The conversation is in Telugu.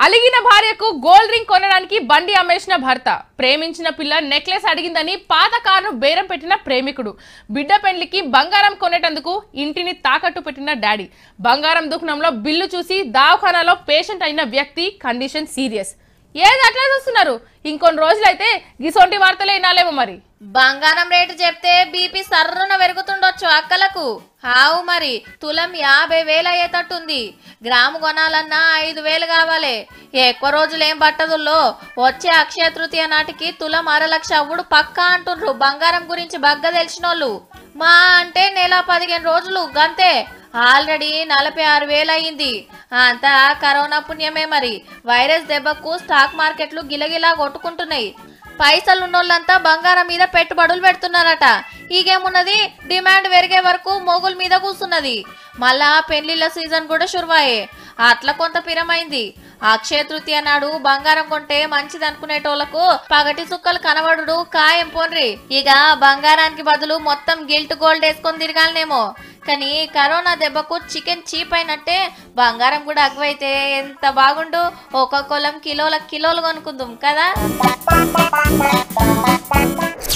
అలిగిన భార్యకు గోల్డ్ రింగ్ కొనడానికి బండి అమ్మేసిన భర్త ప్రేమించిన పిల్ల నెక్లెస్ అడిగిందని పాత కారును బేరం పెట్టిన ప్రేమికుడు బిడ్డ పెండ్లికి బంగారం కొనేటందుకు ఇంటిని తాకట్టు పెట్టిన డాడీ బంగారం దుకాణంలో బిల్లు చూసి దవాఖానాలో పేషెంట్ అయిన వ్యక్తి కండిషన్ సీరియస్ ఏది అట్లా చూస్తున్నారు ఇంకొన్ని రోజులైతే గిసొంటి వార్తలే వినాలేమో మరి బంగారం రేటు చెప్తే బీపీ సర్రున పెరుగుతుండొచ్చు అక్కలకు హావు మరి తులం యాభై వేలు అయ్యేటట్టుంది గ్రాము కొనాలన్నా ఐదు వేలు కావాలి ఎక్కువ రోజులు ఏం పట్టదుల్లో వచ్చే అక్షయ తృతీయ నాటికి తులం అర లక్ష అవ్వుడు పక్కా అంటుండ్రు బంగారం గురించి బగ్గ తెలిసినోళ్ళు మా అంటే నెల పదిహేను రోజులు గంతే ఆల్రెడీ నలభై ఆరు వేలు అయ్యింది అంతా కరోనా పుణ్యమే మరి వైరస్ దెబ్బకు స్టాక్ మార్కెట్లు గిలగిలా కొట్టుకుంటున్నాయి పైసలు ఉన్నోళ్ళంతా బంగారం మీద పెట్టుబడులు పెడుతున్నారట ఈగేమున్నది డిమాండ్ పెరిగే వరకు మొగుల మీద కూస్తున్నది మళ్ళా పెళ్లిళ్ళ సీజన్ కూడా షురువాయే అట్లా కొంత పిరమైంది అక్షయ తృతీయ నాడు బంగారం కొంటే మంచిది అనుకునేటోళ్లకు పగటి చుక్కలు కనబడుడు ఖాయం పోన్రి ఇక బంగారానికి బదులు మొత్తం గిల్ట్ గోల్డ్ వేసుకొని తిరగాలనేమో కానీ కరోనా దెబ్బకు చికెన్ చీప్ అయినట్టే బంగారం కూడా అగ్వైతే ఎంత బాగుండు ఒక కొలం కిలోల కిలోలు కొనుక్కుందాం కదా